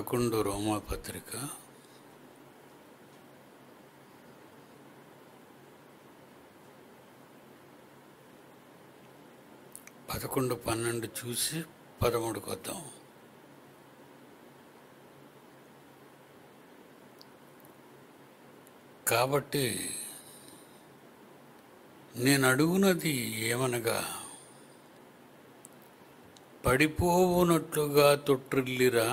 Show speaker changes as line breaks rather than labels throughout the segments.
పదకొండు రోమాపత్రిక పదకొండు పన్నెండు చూసి పదమూడుకి వద్దాం కాబట్టి నేను అడుగునది ఏమనగా పడిపోవునట్లుగా తొట్టిల్లిరా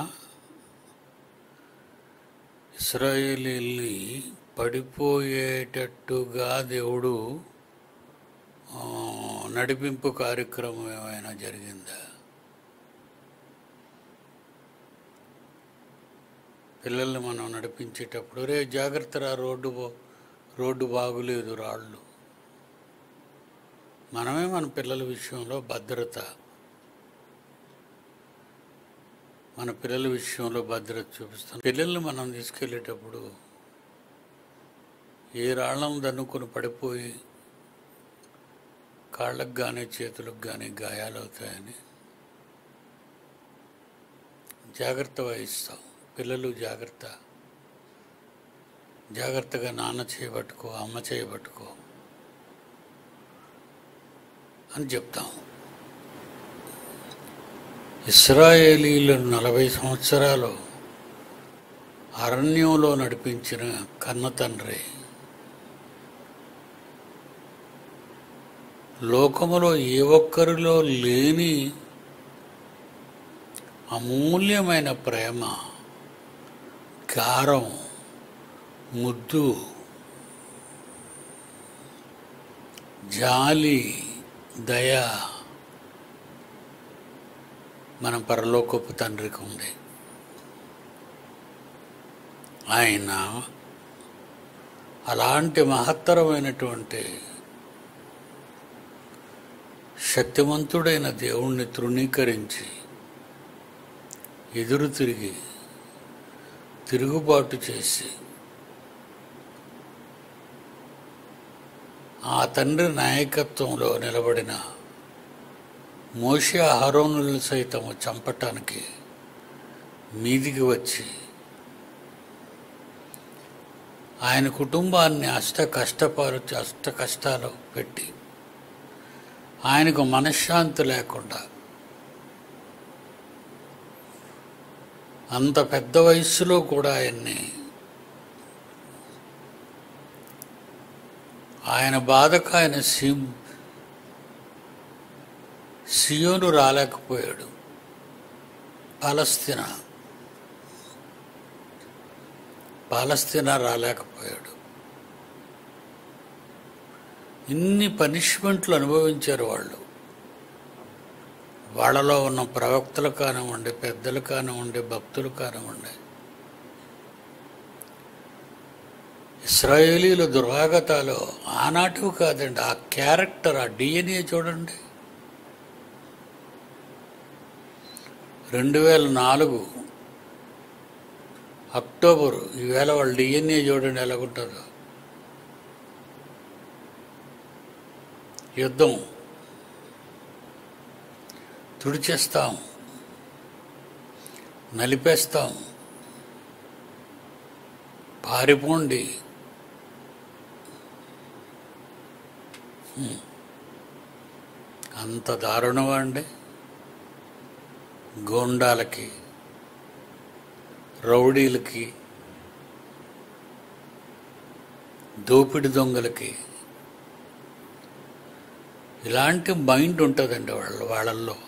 ఇస్రాయేలీల్ని పడిపోయేటట్టుగా దేవుడు ఆ, నడిపింపు కార్యక్రమం ఏమైనా జరిగిందా పిల్లల్ని మనం నడిపించేటప్పుడు రే జాగ్రత్తరా రోడ్డు బో- రోడ్డు బాగులేదు రాళ్ళు మనమే మన పిల్లల విషయంలో భద్రత మన పిల్లల విషయంలో భద్రత చూపిస్తాం పిల్లల్ని మనం తీసుకెళ్ళేటప్పుడు ఏ రాళ్ళను దన్నుకొని పడిపోయి కాళ్ళకు కానీ చేతులకు కానీ గాయాలవుతాయని జాగ్రత్త వహిస్తాం పిల్లలు జాగ్రత్త జాగ్రత్తగా నాన్న చేయబట్టుకో అమ్మ చేయబట్టుకో అని చెప్తాం ఇస్రాయేలీలు నలభై సంవత్సరాలు అరణ్యంలో నడిపించిన కన్న తండ్రి లోకములో ఏ ఒక్కరిలో లేని అమూల్యమైన ప్రేమ గారం ముద్దు జాలి దయ మన పరలోకపు తండ్రికి ఉంది ఆయన అలాంటి మహత్తరమైనటువంటి శక్తివంతుడైన దేవుణ్ణి తృణీకరించి ఎదురు తిరిగి తిరుగుబాటు చేసి ఆ తండ్రి నాయకత్వంలో నిలబడిన మోషే అహరోనులు సైతం చంపటానికి మీదికి వచ్చి ఆయన కుటుంబాన్ని అష్ట కష్టపాలు అష్ట కష్టాలు పెట్టి ఆయనకు మనశ్శాంతి లేకుండా అంత పెద్ద వయస్సులో కూడా ఆయన్ని ఆయన బాధకు ఆయన సి సియోను రాలేకపోయాడు పాలస్తీనా పాలస్తీనా రాలేకపోయాడు ఇన్ని పనిష్మెంట్లు అనుభవించారు వాళ్ళు వాళ్ళలో ఉన్న ప్రవక్తలు కానివ్వండి పెద్దలు కానివ్వండి భక్తులు కానివ్వండి ఇస్రాయేలీల దురాగతాలు ఆనాటివి కాదండి ఆ క్యారెక్టర్ ఆ డిఎన్ఏ చూడండి రెండు వేల నాలుగు అక్టోబరు ఈవేళ వాళ్ళ డిఎన్ఏ చూడండి ఎలాగుంటుందో యుద్ధం తుడిచేస్తాం నలిపేస్తాం పారిపోండి హ్మ్. అంత దారుణమా అండి గోండాలకి రౌడీలకి దోపిడి దొంగలకి ఇలాంటి మైండ్ ఉంటుందండి వాళ్ళ వాళ్ళల్లో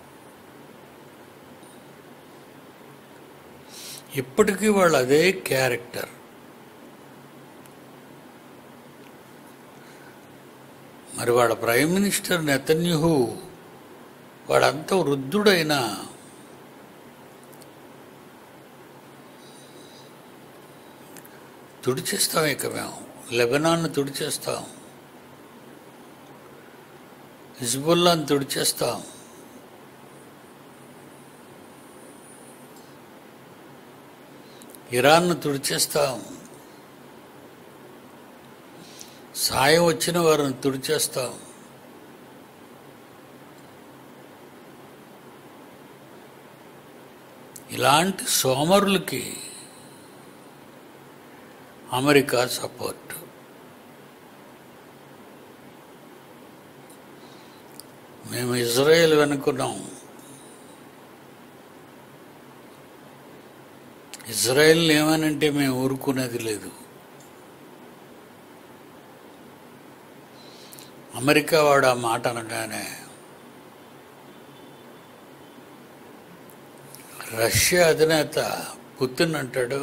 ఇప్పటికీ వాళ్ళు అదే క్యారెక్టర్ మరి వాళ్ళ ప్రైమ్ మినిస్టర్ నెతన్యహు వాడంత వృద్ధుడైన తుడిచేస్తాం ఇక మేము లెబనాన్ని తుడిచేస్తాం హిజ్బుల్లాని తుడిచేస్తాం ఇరాన్ను తుడిచేస్తాం సాయం వచ్చిన వారిని తుడిచేస్తాం ఇలాంటి సోమరులకి అమెరికా సపోర్ట్ మేము ఇజ్రాయెల్ వెనుకున్నాం ఇజ్రాయెల్ ఏమనంటే మేము ఊరుకునేది లేదు అమెరికా వాడు ఆ మాట అనగానే రష్యా అధినేత పుతిన్ అంటాడు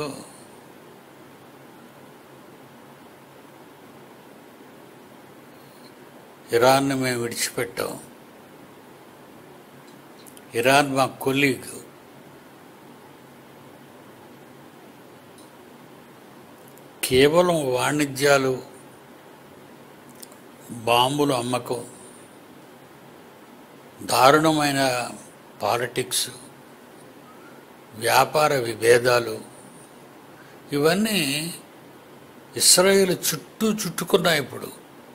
ఇరాన్ని మేము విడిచిపెట్టాం ఇరాన్ మా కొలీగ్ కేవలం వాణిజ్యాలు బాంబులు అమ్మకం దారుణమైన పాలిటిక్స్ వ్యాపార విభేదాలు ఇవన్నీ ఇస్రాయేల్ చుట్టూ చుట్టుకున్నాయి ఇప్పుడు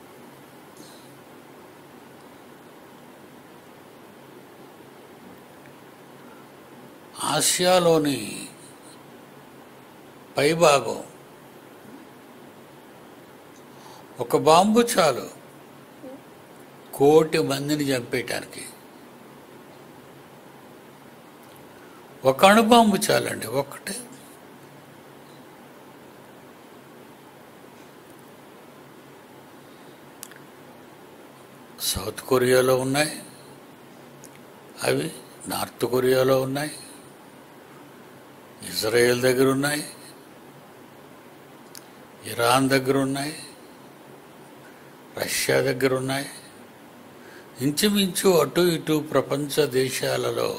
ఆసియాలోని పైభాగం ఒక బాంబు చాలు కోటి మందిని చంపేయటానికి ఒక అణుబాంబు చాలండి ఒక్కటే సౌత్ కొరియాలో ఉన్నాయి అవి నార్త్ కొరియాలో ఉన్నాయి ఇజ్రాయెల్ దగ్గర ఉన్నాయి ఇరాన్ దగ్గర ఉన్నాయి రష్యా దగ్గర ఉన్నాయి ఇంచుమించు అటు ఇటు ప్రపంచ దేశాలలో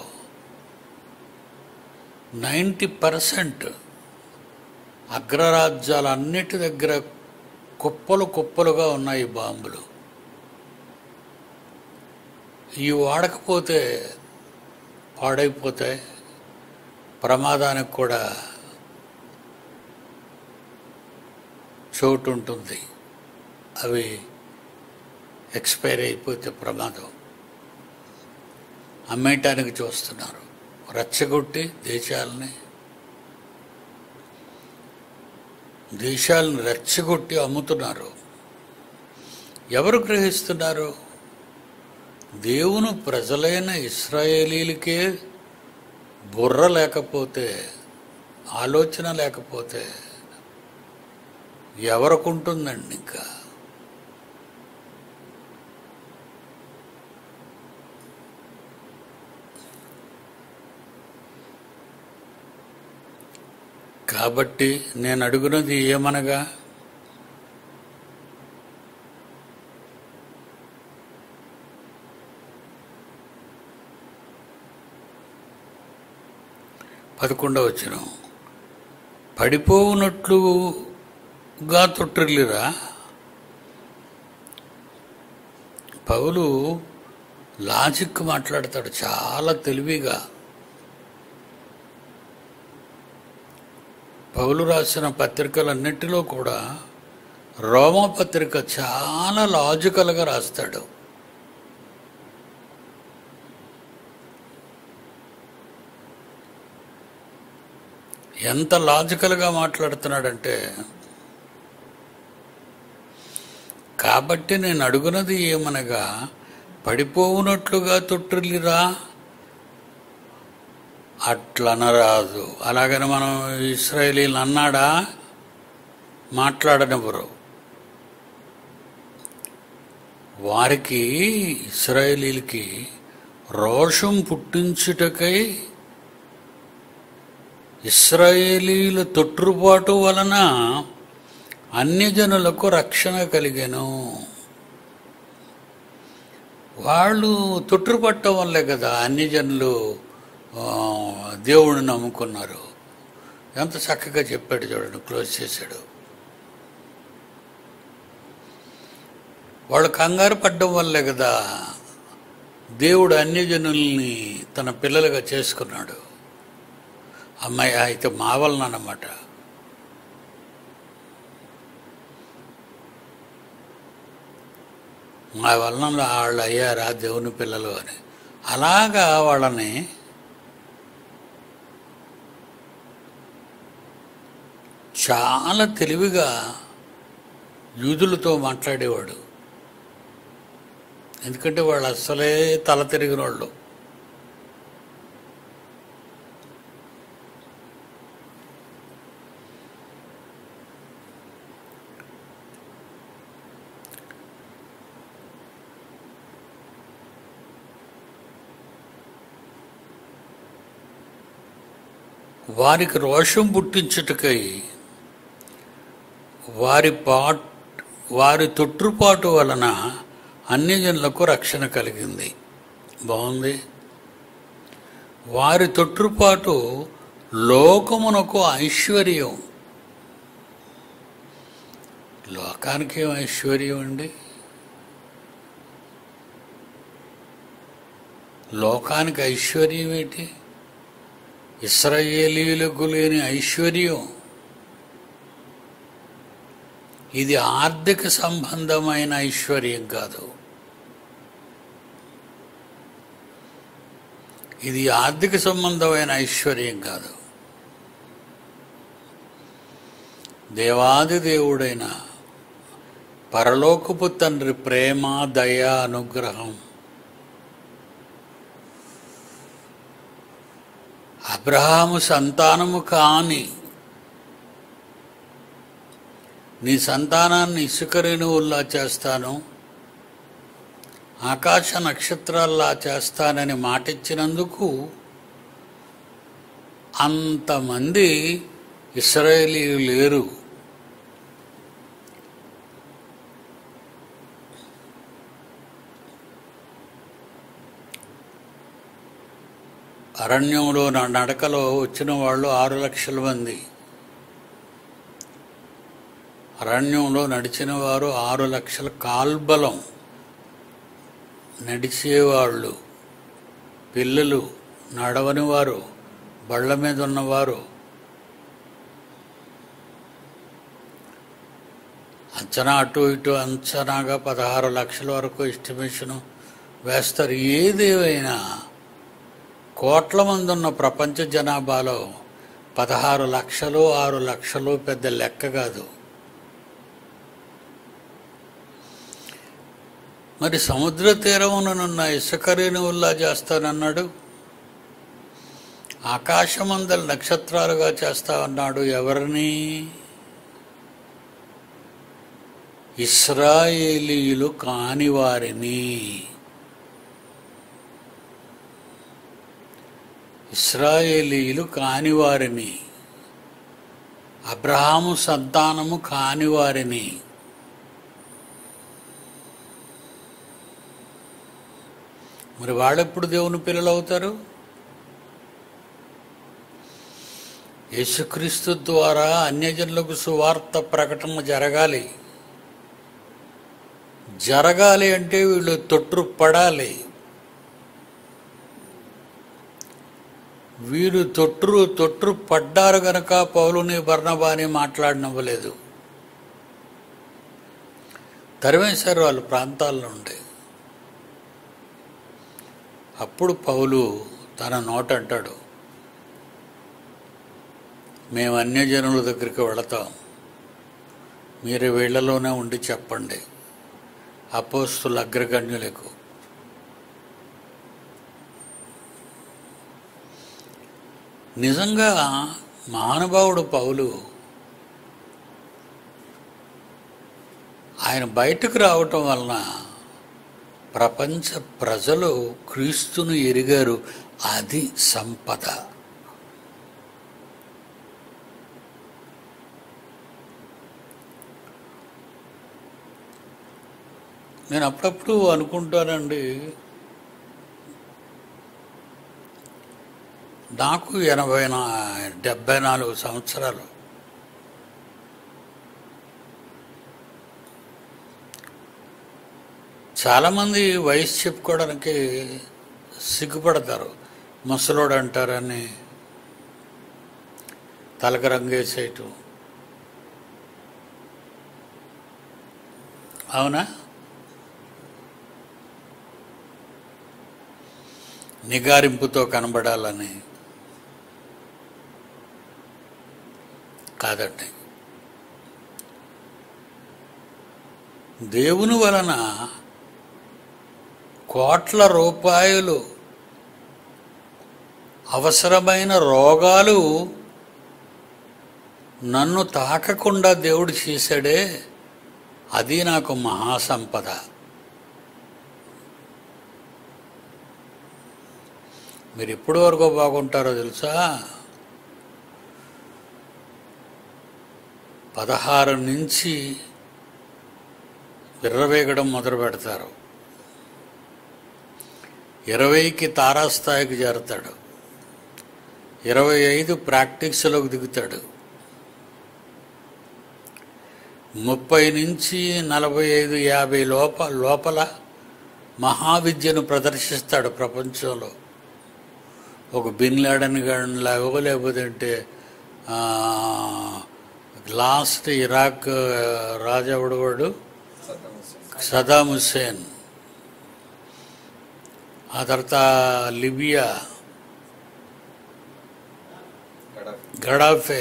నైంటీ పర్సెంట్ అగ్రరాజ్యాలన్నిటి దగ్గర కుప్పలు కుప్పలుగా ఉన్నాయి ఈ బాంబులు ఇవి వాడకపోతే పాడైపోతాయి ప్రమాదానికి కూడా చోటు ఉంటుంది అవి ఎక్స్పైర్ అయిపోతే ప్రమాదం అమ్మేయటానికి చూస్తున్నారు రచ్చగొట్టి దేశాలని దేశాలను రెచ్చగొట్టి అమ్ముతున్నారు ఎవరు గ్రహిస్తున్నారు దేవుని ప్రజలైన ఇస్రాయేలీలకే బుర్ర లేకపోతే ఆలోచన లేకపోతే ఎవరికుంటుందండి ఇంకా కాబట్టి నేను అడుగున్నది ఏమనగా పదకొండవ వచ్చిన పడిపోవునట్లుగా తొట్టిల్లిరా పౌలు లాజిక్ మాట్లాడతాడు చాలా తెలివిగా పౌలు రాసిన పత్రికలన్నిటిలో కూడా రోమా పత్రిక చాలా లాజికల్గా రాస్తాడు ఎంత లాజికల్గా మాట్లాడుతున్నాడంటే కాబట్టి నేను అడుగునది ఏమనగా పడిపోవునట్లుగా తొట్టిల్లిరా అట్లనరాదు అలాగని మనం ఇస్రాయేలీలు అన్నాడా మాట్లాడనివ్వరు వారికి ఇస్రాయేలీలకి రోషం పుట్టించుటకై ఇస్రాయేలీల తొట్టుబాటు వలన అన్యజనులకు రక్షణ కలిగెను వాళ్ళు తొట్టుపట్టడం వల్లే కదా అన్యజనులు ఆ, దేవుడిని నమ్ముకున్నారు ఎంత చక్కగా చెప్పాడు చూడండి క్లోజ్ చేశాడు వాళ్ళు కంగారు పడ్డం వల్లే కదా దేవుడు అన్యజనుల్ని తన పిల్లలుగా చేసుకున్నాడు అమ్మాయి అయితే మా వలన అన్నమాట మా వలన వాళ్ళు అయ్యారా దేవుని పిల్లలు అని అలాగా వాళ్ళని చాలా తెలివిగా యూదులతో మాట్లాడేవాడు ఎందుకంటే వాళ్ళు అస్సలే తల తిరిగిన వాళ్ళు వారికి రోషం పుట్టించుటకై వారి పాట్ వారి తొట్టుపాటు వలన అన్యజనులకు రక్షణ కలిగింది బాగుంది వారి తొట్టుపాటు లోకమునకు ఐశ్వర్యం లోకానికి ఏం ఐశ్వర్యం అండి లోకానికి ఐశ్వర్యం ఏంటి ఇస్రాయేలీలకు లేని ఐశ్వర్యం ఇది ఆర్థిక సంబంధమైన ఐశ్వర్యం కాదు ఇది ఆర్థిక సంబంధమైన ఐశ్వర్యం కాదు దేవాది దేవుడైన పరలోకపు తండ్రి ప్రేమ దయ అనుగ్రహం అబ్రహాము సంతానము కాని నీ సంతానాన్ని ఇసుక రేణువుల్లా చేస్తాను ఆకాశ నక్షత్రాల్లా చేస్తానని మాటిచ్చినందుకు అంతమంది ఇస్రాయేలీలు లేరు అరణ్యంలో నా నడకలో వచ్చిన వాళ్ళు ఆరు లక్షల మంది అరణ్యంలో నడిచిన వారు ఆరు లక్షల కాల్బలం నడిచేవాళ్ళు పిల్లలు నడవని వారు బళ్ళ మీద ఉన్నవారు అంచనా అటు ఇటు అంచనాగా పదహారు లక్షల వరకు ఎస్టిమేషను వేస్తారు ఏదేమైనా కోట్ల మంది ఉన్న ప్రపంచ జనాభాలో పదహారు లక్షలు ఆరు లక్షలు పెద్ద లెక్క కాదు మరి సముద్ర తీరముననున్న ఇసుక రేణువుల్లా చేస్తానన్నాడు ఆకాశమందల నక్షత్రాలుగా చేస్తామన్నాడు ఎవరిని ఇస్రాయేలీయులు కాని వారిని ఇస్రాయేలీయులు కాని వారిని అబ్రహాము సంతానము కాని వారిని మరి వాళ్ళెప్పుడు దేవుని పిల్లలు అవుతారు యేసుక్రీస్తు ద్వారా అన్యజనులకు సువార్త ప్రకటన జరగాలి జరగాలి అంటే వీళ్ళు తొట్టు పడాలి వీరు తొట్టు తొట్టు పడ్డారు గనక పౌలుని బర్ణబాని మాట్లాడనివ్వలేదు తరిమేశారు వాళ్ళ ప్రాంతాల్లో ఉండే అప్పుడు పౌలు తన నోట అంటాడు మేము అన్యజనుల దగ్గరికి వెళతాం మీరు వీళ్ళలోనే ఉండి చెప్పండి అపోస్తుల అగ్రగణ్యులకు నిజంగా మహానుభావుడు పౌలు ఆయన బయటకు రావటం వలన ప్రపంచ ప్రజలు క్రీస్తును ఎరిగారు అది సంపద నేను అప్పుడప్పుడు అనుకుంటానండి నాకు ఎనభై నా డెబ్బై నాలుగు సంవత్సరాలు చాలామంది వయసు చెప్పుకోవడానికి సిగ్గుపడతారు ముసలోడు అంటారని తలక రంగేసేయటం అవునా నిగారింపుతో కనబడాలని కాదండి దేవుని వలన కోట్ల రూపాయలు అవసరమైన రోగాలు నన్ను తాకకుండా దేవుడు చేశాడే అది నాకు మహాసంపద మీరు ఎప్పటి వరకు బాగుంటారో తెలుసా పదహారు నుంచి విర్రవేగడం మొదలు పెడతారు ఇరవైకి తారాస్థాయికి చేరతాడు ఇరవై ఐదు ప్రాక్టీస్లోకి దిగుతాడు ముప్పై నుంచి నలభై ఐదు యాభై లోప లోపల మహావిద్యను ప్రదర్శిస్తాడు ప్రపంచంలో ఒక బిన్ లాడన్ గాడిని లాగో లేకపోతే అంటే ఆ, లాస్ట్ ఇరాక్ రాజావుడు వాడు సదాం హుస్సేన్ ఆ తర్వాత లిబియా గడాఫే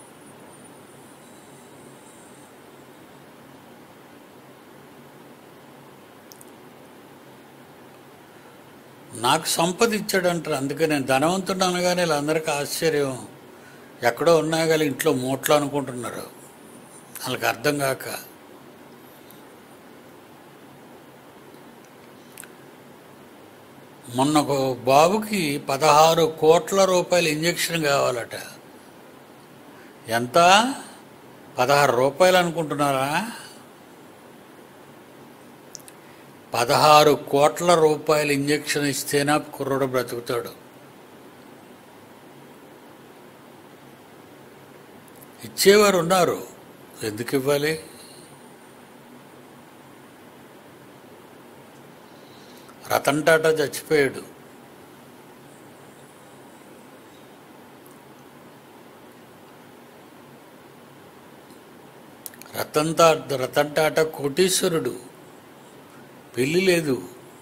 నాకు సంపద ఇచ్చాడంటారు అందుకే నేను ధనవంతుడు అనగానే వీళ్ళందరికీ ఆశ్చర్యం ఎక్కడో ఉన్నా కానీ ఇంట్లో మూట్లో అనుకుంటున్నారు వాళ్ళకి అర్థం కాక మొన్న ఒక బాబుకి పదహారు కోట్ల రూపాయల ఇంజెక్షన్ కావాలట ఎంత పదహారు రూపాయలు అనుకుంటున్నారా పదహారు కోట్ల రూపాయల ఇంజెక్షన్ ఇస్తేనా కుర్రోడు బ్రతుకుతాడు ఇచ్చేవారు ఉన్నారు ఎందుకు ఇవ్వాలి రతన్ టాటా చచ్చిపోయాడు రతన్ టాటా రతన్ టాటా కోటీశ్వరుడు పెళ్లి లేదు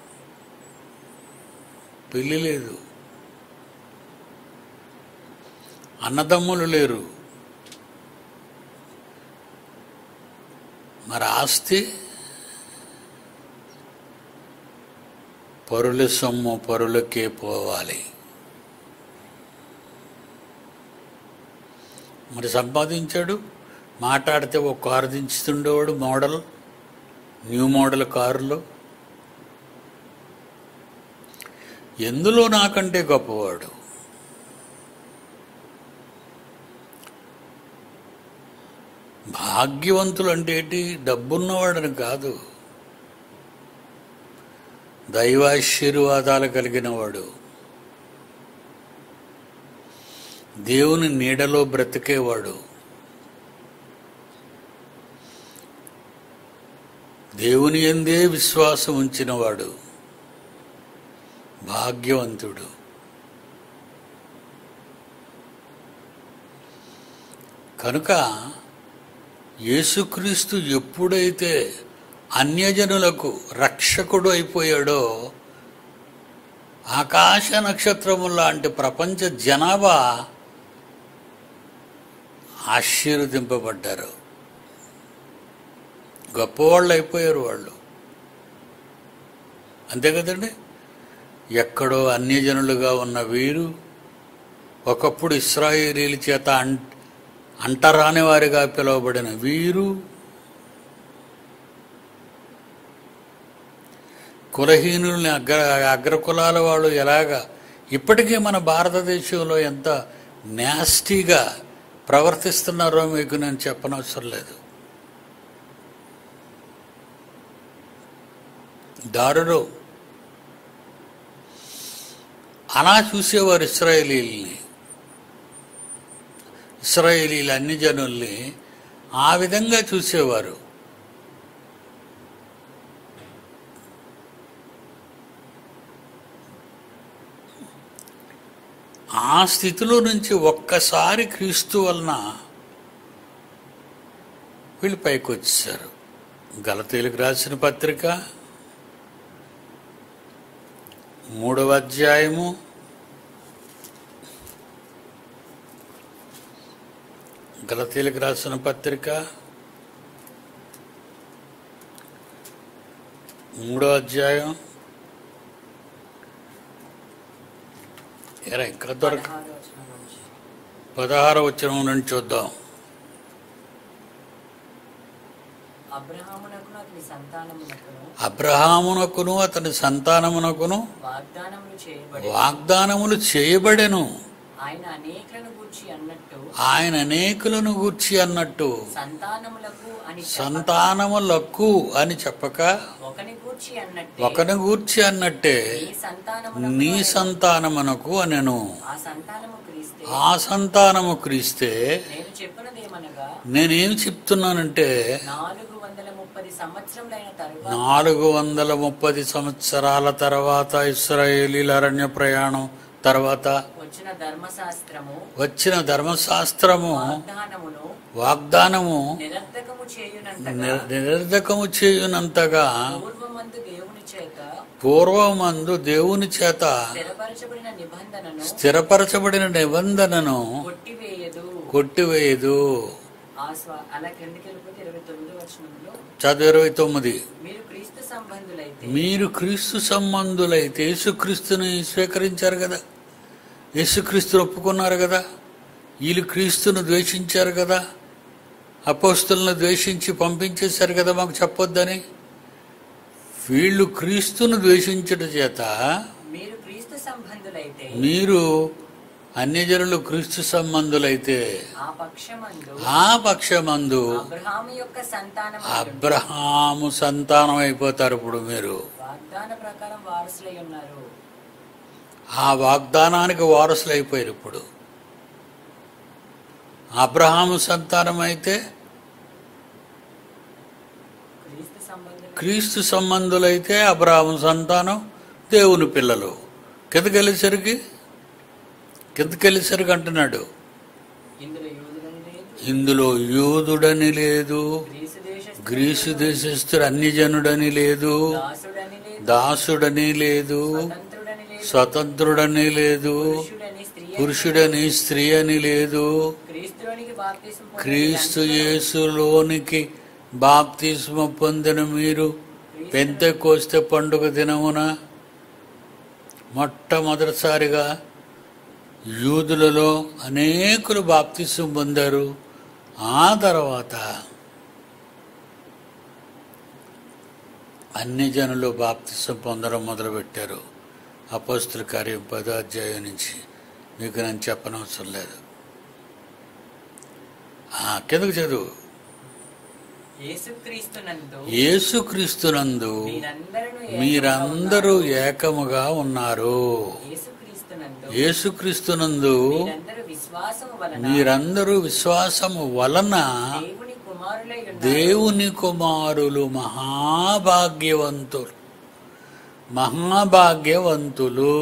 పెళ్లి లేదు అన్నదమ్ములు లేరు మరి ఆస్తి పరుల సొమ్ము పరులకే పోవాలి మరి సంపాదించాడు మాట్లాడితే ఒక కారు దించుతుండేవాడు మోడల్ న్యూ మోడల్ కారులో ఎందులో నాకంటే గొప్పవాడు భాగ్యవంతులు అంటే ఏంటి డబ్బున్నవాడని కాదు దైవాశీర్వాదాలు కలిగిన వాడు దేవుని నీడలో బ్రతికేవాడు దేవుని ఎందే విశ్వాసం ఉంచినవాడు భాగ్యవంతుడు కనుక యేసుక్రీస్తు ఎప్పుడైతే అన్యజనులకు రక్షకుడు అయిపోయాడో ఆకాశ నక్షత్రము లాంటి ప్రపంచ జనాభా ఆశీర్వదింపబడ్డారు గొప్పవాళ్ళు అయిపోయారు వాళ్ళు అంతే కదండి ఎక్కడో అన్యజనులుగా ఉన్న వీరు ఒకప్పుడు ఇస్రాయేలీల చేత అం అంటరాని వారిగా పిలువబడిన వీరు కులహీనుల్ని అగ్ర అగ్రకులాల వాళ్ళు ఎలాగా ఇప్పటికీ మన భారతదేశంలో ఎంత నాస్టీగా ప్రవర్తిస్తున్నారో మీకు నేను చెప్పనవసరం లేదు దారుడు అలా చూసేవారు ఇస్రాయేలీల్ని ఇస్రాయేలీల అన్ని జనుల్ని ఆ విధంగా చూసేవారు ఆ స్థితిలో నుంచి ఒక్కసారి క్రీస్తు వలన వీళ్ళు పైకి వచ్చేసారు గలతీలకు రాసిన పత్రిక మూడవ అధ్యాయము గలతీలకు రాసిన పత్రిక మూడో అధ్యాయం ఎరా ఇక్కడ దొరక
పదహారో వచనం నుంచి.
పదహార వచ్చిన నుంచి చూద్దాం
అబ్రహామునకును అతని సంతానమునకును
అబ్రహామునకును అతని సంతానమునకును
వాగ్దానములు చేయబడి
వాగ్దానములు చేయబడెను
ఆయన అనేకులను గూర్చి అన్నట్టు
ఆయన అనేకులను గూర్చి అన్నట్టు
సంతానములకు అని చెప్పక,
సంతానములకు అని చెప్పక
ఒకని గూర్చి అన్నట్టే
ఒకని గూర్చి అన్నట్టే
నీ సంతానమునకు
నీ
అనెను.
సంతానమునకు అనెను
ఆ సంతానము క్రీస్తే
ఆ సంతానము క్రీస్తే
నేను చెప్పినదేమనగా
నేనేం చెప్తున్నానంటే
నాలుగు వందల ముప్పది సంవత్సరములైన తరువాత
నాలుగు వందల ముప్పది సంవత్సరాల తర్వాత ఇస్రాయేలీల అరణ్య ప్రయాణం తర్వాత
వచ్చిన ధర్మశాస్త్రము
వచ్చిన ధర్మశాస్త్రము
వాగ్దానమును
వాగ్దానము
నిరర్ధకము చేయునంతగా
నిర్- నిరర్ధకము చేయునంతగా
పూర్వమందు దేవుని చేత
పూర్వమందు దేవుని చేత
స్థిరపరచబడిన నిబంధనను
స్థిరపరచబడిన నిబంధనను
కొట్టివేయదు
కొట్టివేయదు
ఆ స్వ అలా క్రిందికి వెళ్ళిపోతే ఇరవై తొమ్మిది వచనంలో
చదువు ఇరవై తొమ్మిది
మీరు క్రీస్తు సంబంధులైతే
మీరు క్రీస్తు సంబంధులైతే యేసుక్రీస్తుని స్వీకరించారు కదా యేసుక్రీస్తుని ఒప్పుకున్నారు కదా వీళ్ళు క్రీస్తును ద్వేషించారు కదా అపోస్తులను ద్వేషించి పంపించేశారు కదా మాకు చెప్పొద్దని వీళ్ళు క్రీస్తును ద్వేషించట చేత
మీరు క్రీస్తు సంబంధులైతే
మీరు అన్యజనులు క్రీస్తు సంబంధులైతే
ఆ పక్షమందు
ఆ పక్షమందు
అబ్రహాము యొక్క సంతానం
అబ్రహాము సంతానం అయిపోతారు ఇప్పుడు మీరు
వాగ్దాన ప్రకారం వారసులై ఉన్నారు
ఆ వాగ్దానానికి వారసులు అయిపోయారు ఇప్పుడు అబ్రహాము సంతానం అయితే
క్రీస్తు సంబంధులు
క్రీస్తు సంబంధులైతే అబ్రహాము సంతానం దేవుని పిల్లలు కిందకెళ్ళేసరికి కిందకెళ్ళేసరికి అంటున్నాడు
ఇందులో యూదులని లేదు
ఇందులో యూదుడని లేదు
గ్రీసు దేశ
గ్రీసు దేశస్థుడు అన్యజనుడని లేదు
దాసుడని లేదు
దాసుడని లేదు
స్వతంత్రుడని లేదు
స్వతంత్రుడని లేదు
పురుషుడని స్త్రీ అని
పురుషుడని స్త్రీ అని లేదు
క్రీస్తులోనికి బాప్తిసం పొందిన
క్రీస్తు
వీరందరూ
యేసులోనికి బాప్తిస్మ పొందిన మీరు పెంతెకోస్తే పండుగ దినమున మొట్టమొదటిసారిగా యూదులలో అనేకులు బాప్తిస్మ పొందారు ఆ తర్వాత అన్ని జనులు బాప్తిస్మ పొందడం మొదలుపెట్టారు అపోస్తుల కార్యం పదో అధ్యాయం నుంచి మీకు నేను చెప్పనవసరం లేదు ఆ, కిందకు చదువు
యేసుక్రీస్తునందు
యేసుక్రీస్తునందు
మీరందరూ
మీరందరూ ఏకముగా ఉన్నారు
యేసుక్రీస్తునందు
యేసుక్రీస్తునందు
మీరందరూ విశ్వాసము వలన
మీరందరూ విశ్వాసము వలన
దేవుని కుమారులై ఉన్నారు
దేవుని కుమారులు మహాభాగ్యవంతులు మహాభాగ్యవంతులు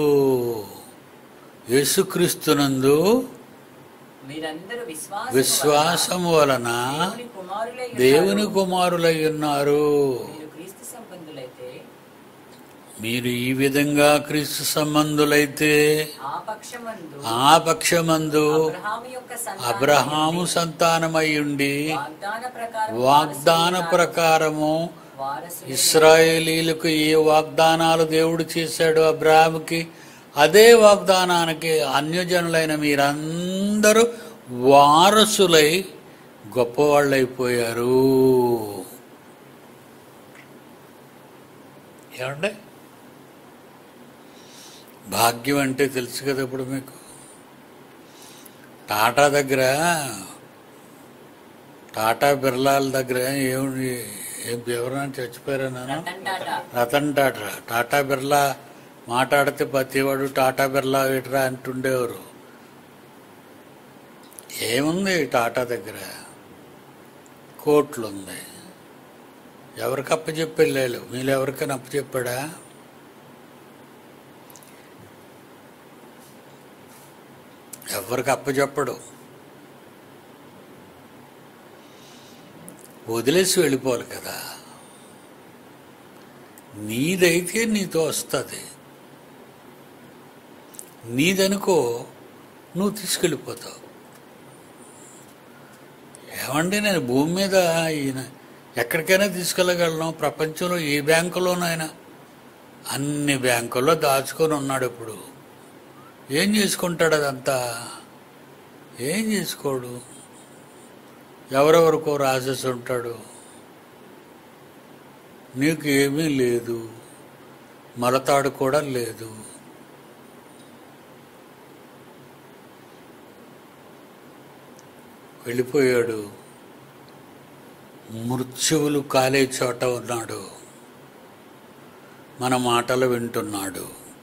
యేసుక్రీస్తునందు
మీరందరూ విశ్వాసము
విశ్వాసము వలన
వలన దేవుని కుమారులై ఉన్నారు.
దేవుని కుమారులై ఉన్నారు
మీరు క్రీస్తు సంబంధులైతే
మీరు ఈ విధంగా క్రీస్తు సంబంధులైతే
ఆ పక్షమందు
ఆ పక్షమందు
అబ్రహాము యొక్క సంతానమై
అబ్రహాము
ఉండి,
సంతానమై ఉండి
వాగ్దాన ప్రకారం
వాగ్దాన
వారసులున్నారు.
ప్రకారము
వారసులు
ఇస్రాయేలీలకు ఏ వాగ్దానాలు దేవుడు చేశాడు అబ్రాహాముకి అదే వాగ్దానానికి అన్యజనులైన మీరందరూ వారసులై గొప్పవాళ్ళైపోయారు ఏమండి భాగ్యం అంటే తెలుసు కదా ఇప్పుడు మీకు టాటా దగ్గర టాటా బిర్లాల దగ్గర ఏమి ఏం ఎవరైనా చచ్చిపోయారా నాన్న
రతన్ టాటా
రతన్ టాటా టాటా బిర్లా మాట్లాడితే ప్రతివాడు టాటా బిర్లా ఇట్రా అంటుండేవారు ఏముంది టాటా దగ్గర కోట్లు ఉంది ఎవరికి అప్పచెప్పి వెళ్ళాడు మీరు ఎవరికైనా అప్పచెప్పాడా ఎవరికి అప్పచెప్పడు వదిలేసి వెళ్ళిపోవాలి కదా నీదైతే నీతో వస్తుంది నీదనుకో నువ్వు తీసుకెళ్ళిపోతావు ఏమండి నేను భూమి మీద ఈయన ఎక్కడికైనా తీసుకెళ్ళగలను ప్రపంచంలో ఏ బ్యాంకులోనైనా అన్ని బ్యాంకుల్లో దాచుకొని ఉన్నాడు ఇప్పుడు ఏం చేసుకుంటాడు అదంతా ఏం చేసుకోడు ఎవరెవరికో రాసేసి ఉంటాడు నీకు ఏమీ లేదు మలతాడు కూడా లేదు వెళ్ళిపోయాడు మృత్యువులు కాలే చోట ఉన్నాడు మన మాటలు వింటున్నాడు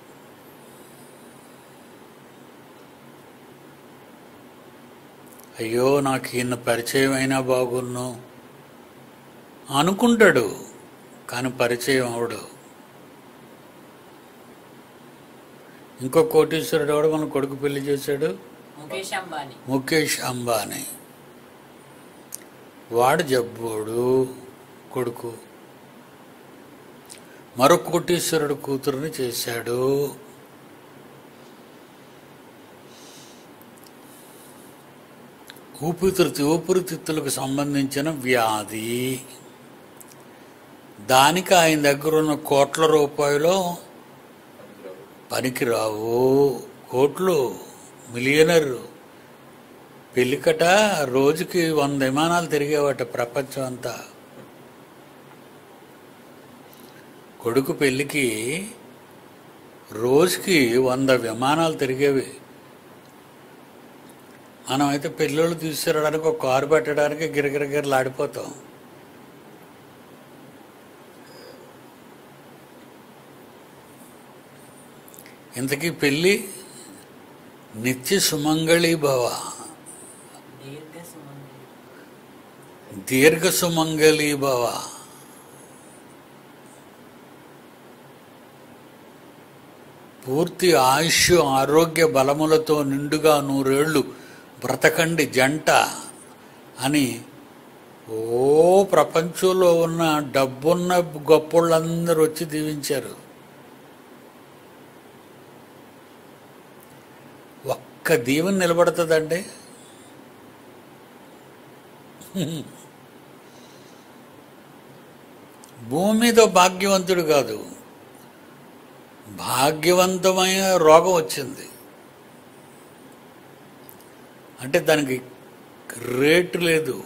అయ్యో నాకు ఈయన పరిచయం అయినా బాగున్ను అనుకుంటాడు కానీ పరిచయం అవడు ఇంకో కోటీశ్వరుడు కూడా మన కొడుకు పెళ్లి చేశాడు
ముఖేష్ అంబానీ
ముఖేష్ అంబానీ వాడు జబ్బోడు కొడుకు మరో కోటీశ్వరుడు కూతురుని చేశాడు ఊపిరితిత్తు ఊపిరితిత్తులకు సంబంధించిన వ్యాధి దానికి ఆయన దగ్గర ఉన్న కోట్ల రూపాయలు పనికిరావు కోట్లు మిలియనర్ పెళ్ళికట రోజుకి వంద విమానాలు తిరిగేవట ప్రపంచం అంతా కొడుకు పెళ్ళికి రోజుకి వంద విమానాలు తిరిగేవి మనమైతే పెళ్ళిళ్ళు తీసుకురావడానికి ఒక కారు పెట్టడానికి గిరగిరగిరలాడిపోతాం ఇంతకీ పెళ్ళి నిత్య సుమంగళి భవ
దీర్ఘ సుమంగళి
దీర్ఘ సుమంగళి భవ పూర్తి ఆయుష్ ఆరోగ్య బలములతో నిండుగా నూరేళ్లు బ్రతకండి జంట అని ఓ ప్రపంచంలో ఉన్న డబ్బున్న గొప్పోళ్ళందరూ వచ్చి దీవించారు ఒక్క దీవెన నిలబడుతుందండి భూమి మీద భాగ్యవంతుడు కాదు భాగ్యవంతమైన రోగం వచ్చింది అంటే దానికి రేటు లేదు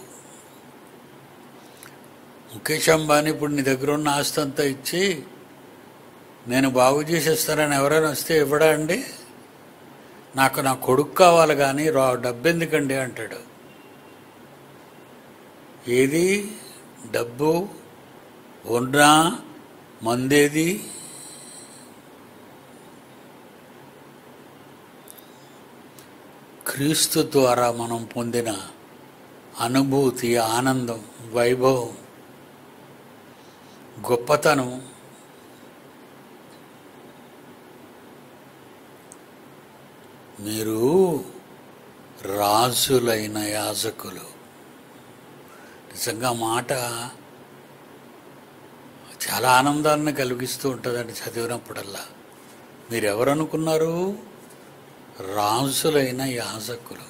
ముఖేష్ అంబానీ ఇప్పుడు నీ దగ్గర ఉన్న ఆస్తి అంతా ఇచ్చి నేను బాగు చేసేస్తానని ఎవరైనా వస్తే ఇవ్వడా అండి నాకు నా కొడుకు కావాలి కానీ రా డబ్బు ఎందుకండి అంటాడు ఏది డబ్బు ఉన్నా మందేది క్రీస్తు ద్వారా మనం పొందిన అనుభూతి ఆనందం వైభవం గొప్పతనం మీరు రాజులైన యాజకులు నిజంగా మాట చాలా ఆనందాన్ని కలిగిస్తూ ఉంటుందండి చదివినప్పుడల్లా మీరు ఎవరనుకున్నారు రాజులైన యాజకులు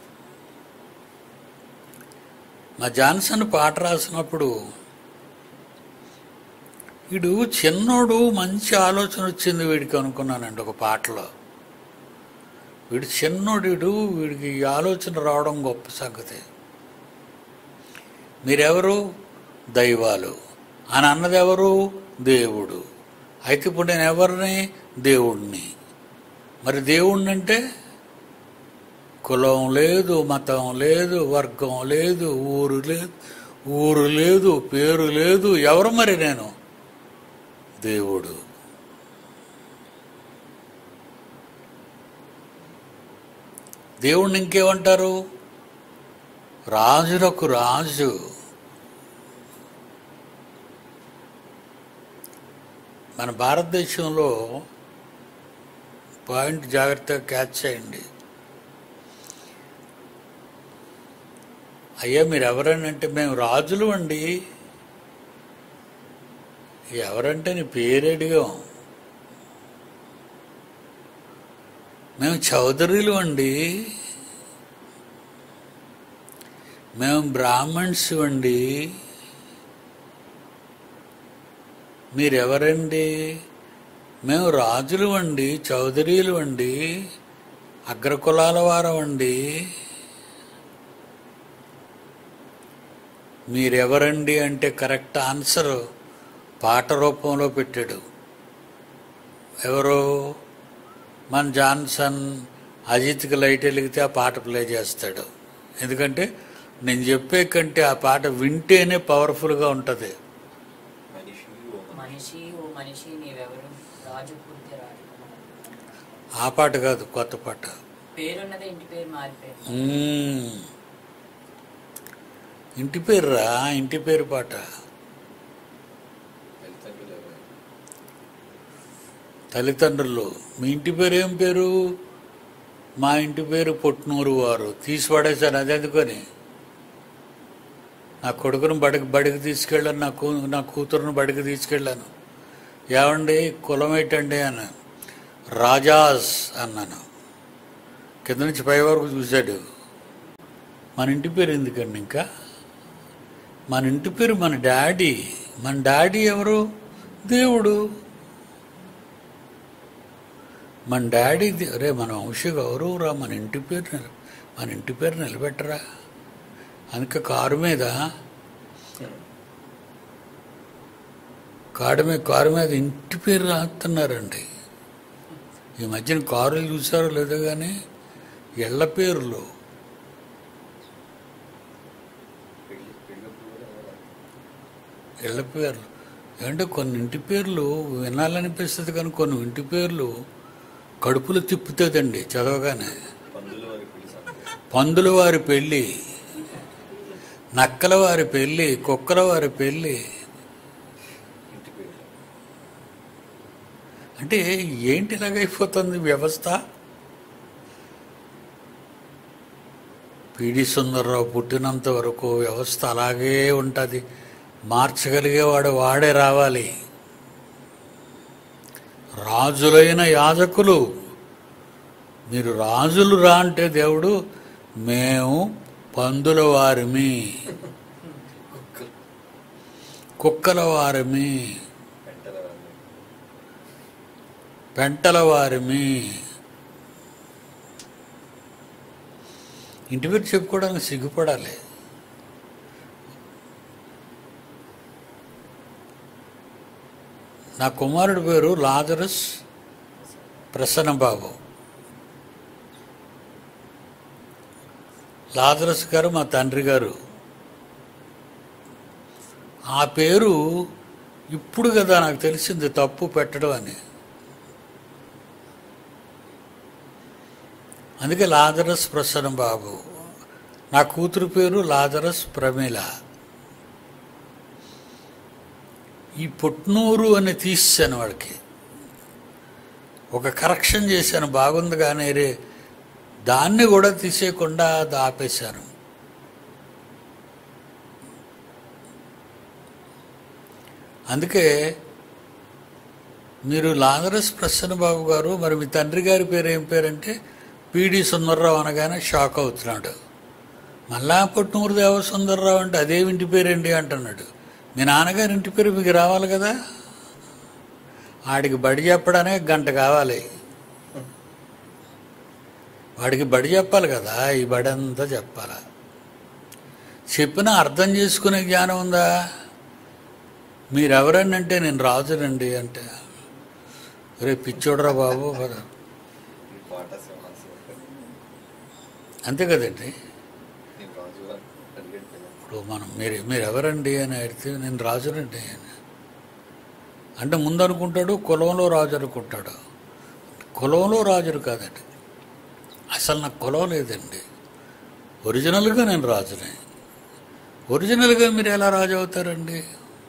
మా జాన్సన్ పాట రాసినప్పుడు వీడు చిన్నోడు మంచి ఆలోచన వచ్చింది వీడికి అనుకున్నానండి ఒక పాటలో వీడు చిన్నోడు వీడు వీడికి ఈ ఆలోచన రావడం గొప్ప సంగతి మీరెవరు దైవాలు అని అన్నది ఎవరు దేవుడు అయితే ఇప్పుడు నేను ఎవరిని దేవుణ్ణి మరి దేవుణ్ణి అంటే కులం లేదు మతం లేదు వర్గం లేదు ఊరు లేదు ఊరు లేదు పేరు లేదు ఎవరు మరి నేను దేవుడు దేవుణ్ణి ఇంకేమంటారు రాజులకు రాజు మన భారతదేశంలో పాయింట్ జాగ్రత్తగా క్యాచ్ చేయండి అయ్యా మీరు ఎవరనంటే మేము రాజులు అండి ఎవరంటే నీ పేరేడిగాం మేము చౌదరులు అండి మేము బ్రాహ్మణ్స్ అండి మీరెవరండి మేము రాజులు అండి చౌదరీలు అండి అగ్రకులాల వారం అండి మీరెవరండి అంటే కరెక్ట్ ఆన్సర్ పాట రూపంలో పెట్టాడు ఎవరు మన జాన్సన్ అజిత్కి లైట్ వెలిగితే ఆ పాట ప్లే చేస్తాడు ఎందుకంటే నేను చెప్పే కంటే ఆ పాట వింటేనే పవర్ఫుల్గా ఉంటుంది
మనిషి ఓ మనిషి.
మనిషి ఓ మనిషి నీవెవరు రాజు పుడితే రాజు
ఆ పాట కాదు కొత్త పాట
పేరున్నదే ఇంటి పేరు మారిపోయింది
మ్మ్. ఇంటి పేరు రా ఇంటి పేరు పాట
తల్లిదండ్రులు ఎవరు?
తల్లిదండ్రులు మీ ఇంటి పేరు ఏం పేరు మా ఇంటి పేరు పొట్నూరు వారు తీసి పడేశాను అది ఎందుకని నా కొడుకును బడికి బడికి తీసుకెళ్ళాను నా కూ నా కూతురును బడికి తీసుకెళ్ళాను ఏమండి కులం ఏంటండి అని రాజాస్ అన్నాను కింద నుంచి పై వరకు చూశాడు మన ఇంటి పేరు ఎందుకండి ఇంకా మన ఇంటి పేరు మన డాడీ మన డాడీ ఎవరు దేవుడు మన డాడీ ది- రే మన వంశ గౌరవరా మన ఇంటి పేరు నిల- మన ఇంటి పేరు నిలబెట్టరా అందుకే కారు మీద కారు మీద కారు మీద ఇంటి పేరు రాస్తున్నారండి ఈ మధ్యన కారులు చూసారో లేదో కానీ ఇళ్ల పేర్లు
పెళ్లి పెళ్ళప్పుడు కూడా ఎవరు?
ఇళ్ల పేర్లు అంటే కొన్ని ఇంటి పేర్లు వినాలనిపిస్తుంది కానీ కొన్ని ఇంటి పేర్లు కడుపులు తిప్పుతుందండి చదవగానే
పందుల వారి పెళ్లి సంగతి.
పందుల వారి పెళ్ళి నక్కల వారి పెళ్ళి కుక్కల వారి పెళ్ళి
ఇంటి పేరు
అంటే ఏంటి ఇలాగైపోతుంది వ్యవస్థ పిడి సుందర్రావు పుట్టినంత వరకు వ్యవస్థ అలాగే ఉంటుంది మార్చగలిగేవాడు వాడే రావాలి రాజులైన యాజకులు మీరు రాజులు రా అంటే దేవుడు మేము పందుల వారిమి
కుక్కలు
కుక్కల వారిమి
పెంటల వారిని
పెంటల వారిమి ఇంటి పేరు చెప్పుకోవడానికి సిగ్గుపడాలి నా కుమారుడి పేరు లాజరస్ ప్రసన్నబాబు లాజరస్ గారు మా తండ్రి గారు ఆ పేరు ఇప్పుడు కదా నాకు తెలిసింది తప్పు పెట్టడం అని అందుకే లాజరస్ ప్రసన్న బాబు నా కూతురు పేరు లాజరస్ ప్రమీల ఈ పుట్నూరు అని తీసాను వాడికి ఒక కరెక్షన్ చేశాను బాగుంది కానీ రే దాన్ని కూడా తీసేయకుండా అది ఆపేశాను అందుకే మీరు లాజరస్ ప్రసన్న బాబు గారు మరి మీ తండ్రి గారి పేరు ఏం పేరంటే పిడి సుందర్రావు అనగానే షాక్ అవుతున్నాడు మళ్ళా పొట్నూరు దేవ సుందర్రావు అంటే అదే ఇంటి పేరండి అంటున్నాడు మీ నాన్నగారి ఇంటి పేరు మీకు రావాలి కదా ఆడికి బడి చెప్పడానికి గంట కావాలి వాడికి బడి చెప్పాలి కదా ఈ బడి అంతా చెప్పాలి చెప్పినా అర్థం చేసుకునే జ్ఞానం ఉందా మీరెవరండి అంటే నేను రాజునండి అంటే రే పిచ్చోడరా బాబు కదా
ఈ కోట సింహాసనం
అంతే కదండి
నేను రాజు అడిగాడు పిల్లలు
ఇప్పుడు మనం మీరు మీరు ఎవరండి అని అడిగితే నేను రాజునండి అని అంటే ముందు అనుకుంటాడు కులంలో రాజు అనుకుంటాడు కులంలో రాజును కాదండి అసలు నాకు కులం లేదండి ఒరిజినల్గా నేను రాజునే ఒరిజినల్గా మీరు ఎలా రాజు అవుతారండి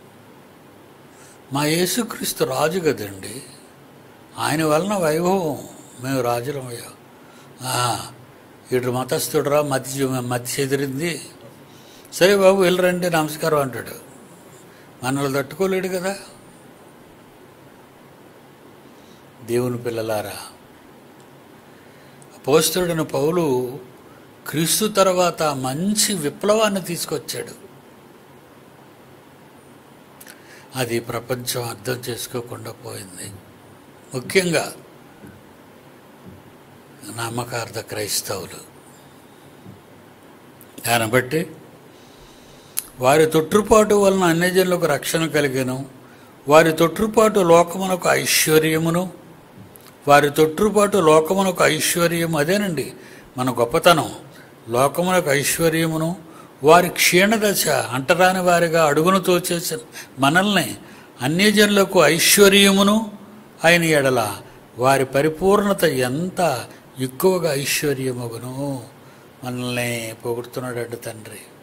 మా యేసుక్రీస్తు రాజు కదండి ఆయన వలన వైభవం మేము రాజులమయ్యా ఇటు మతస్థుడురా మతి మతి చెదిరింది సరే బాబు వెళ్ళరండి నమస్కారం అంటాడు మనల్ని తట్టుకోలేడు కదా దేవుని పిల్లలారా అపోస్తుడైన పౌలు క్రీస్తు తర్వాత మంచి విప్లవాన్ని తీసుకొచ్చాడు అది ప్రపంచం అర్థం చేసుకోకుండా పోయింది ముఖ్యంగా నామకార్థ క్రైస్తవులు దాన్ని బట్టి వారి తొట్టుపాటు వలన అన్యజనులకు రక్షణ కలిగను వారి తొట్టుపాటు లోకమునకు ఐశ్వర్యమును వారి తొట్టుపాటు లోకమునకు ఐశ్వర్యం అదేనండి మన గొప్పతనం లోకమునకు ఐశ్వర్యమును వారి క్షీణదశ అంటరాని వారిగా అడుగును తోచేసిన మనల్ని అన్యజనులకు ఐశ్వర్యమును అయిన ఎడల వారి పరిపూర్ణత ఎంత ఎక్కువగా ఐశ్వర్యమగును మనల్ని పొగుడుతున్నాడు తండ్రి